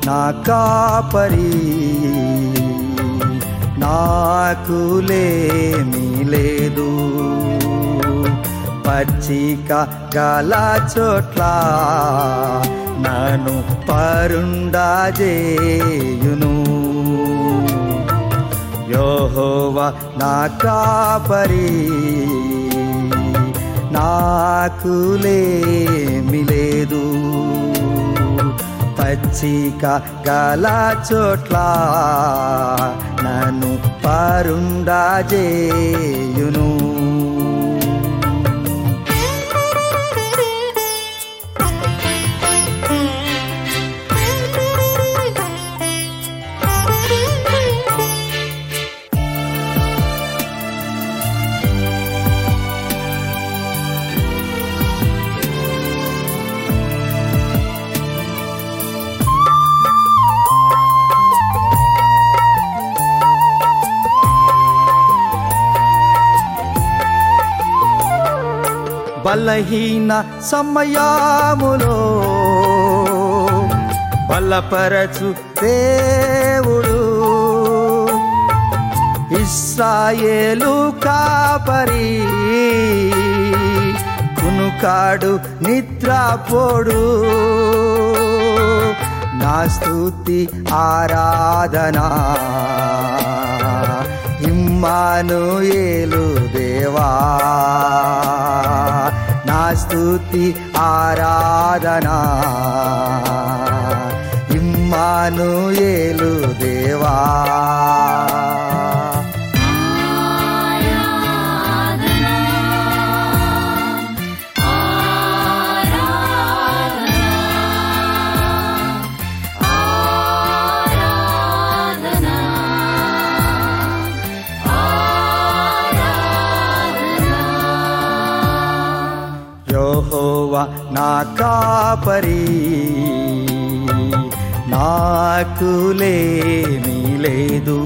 నా కాపరి నాకులేమీ లేదు పచ్చిక గల చోట్ల నన్ను పరుండజేయును యోహోవా నా కాపరి నాకులేమి లేదు పచ్చిక గల చోట్ల నన్ను పరుండజేయును బలహీన సమయాములో బలపరచు దేవుడు ఇస్రాయేలు కాపరి కునుకాడు నిద్రపోడు నా స్తుతి ఆరాధనా ఇమ్మానుయేలు దేవా నా స్తుతి ఆరాధనా ఇమ్మానుయేలు దేవా యెహోవా నా కాపరి నాకులేమీ లేదు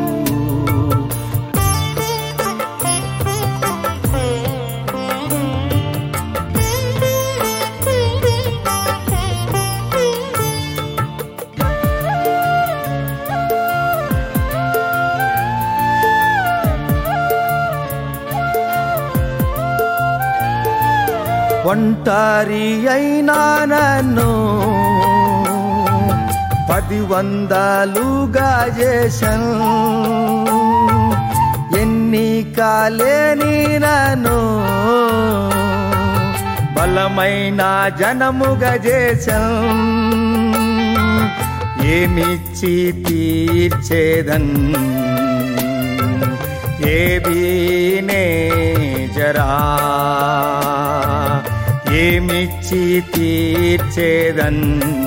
ఒంటరి అయినా నన్ను పది వందలుగా చేశాను ఎన్నికలేని నన్ను బలమైన జనముగా చేశాను ఏమిచ్చి తీర్చేదన్ ఏబీనే జరా ఏమిచ్చి తీర్చేదన్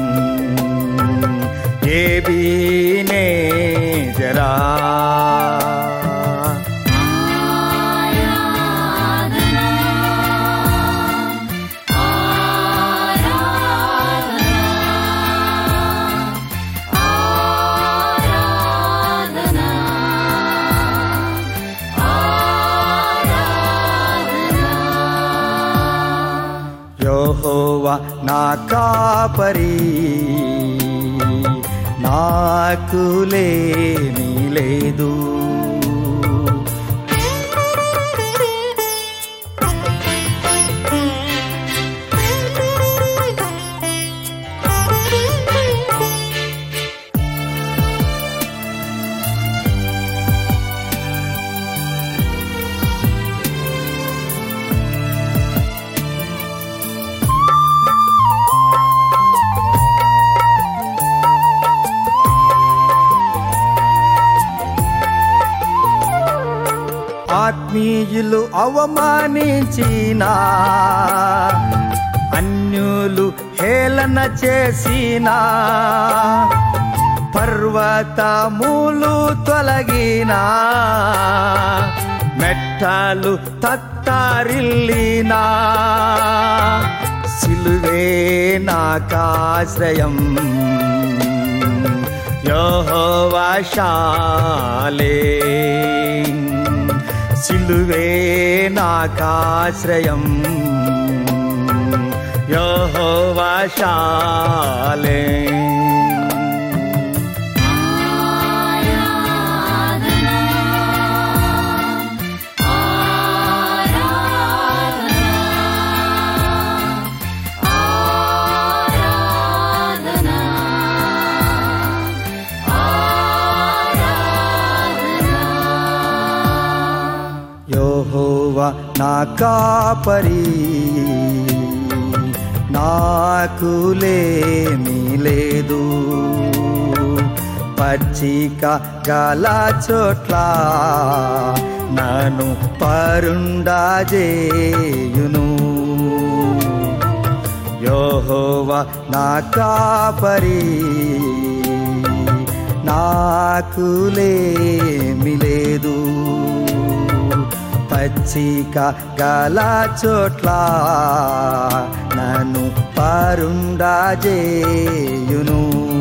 ఏబీనే జరా యెహోవా నా కాపరి నాకులేమీ లేదు ఆత్మీయులు అవమానించిన అన్యులు హేళన చేసిన పర్వతములు తొలగిన మెట్టలు తత్తారిల్లినా సిలువే నాకాశ్రయం యహోవాశాలే సిలువే నాకాశ్రయం యహోవాశాలే కాపరి నాకు లేమి లేదు పచ్చిక గల చోట్ల నన్ను పరుండాజేయును యోహోవా నా కాపరి నాకు లేమి లేదు పచ్చిక గల చోట్ల నన్ను పరుండాజేయును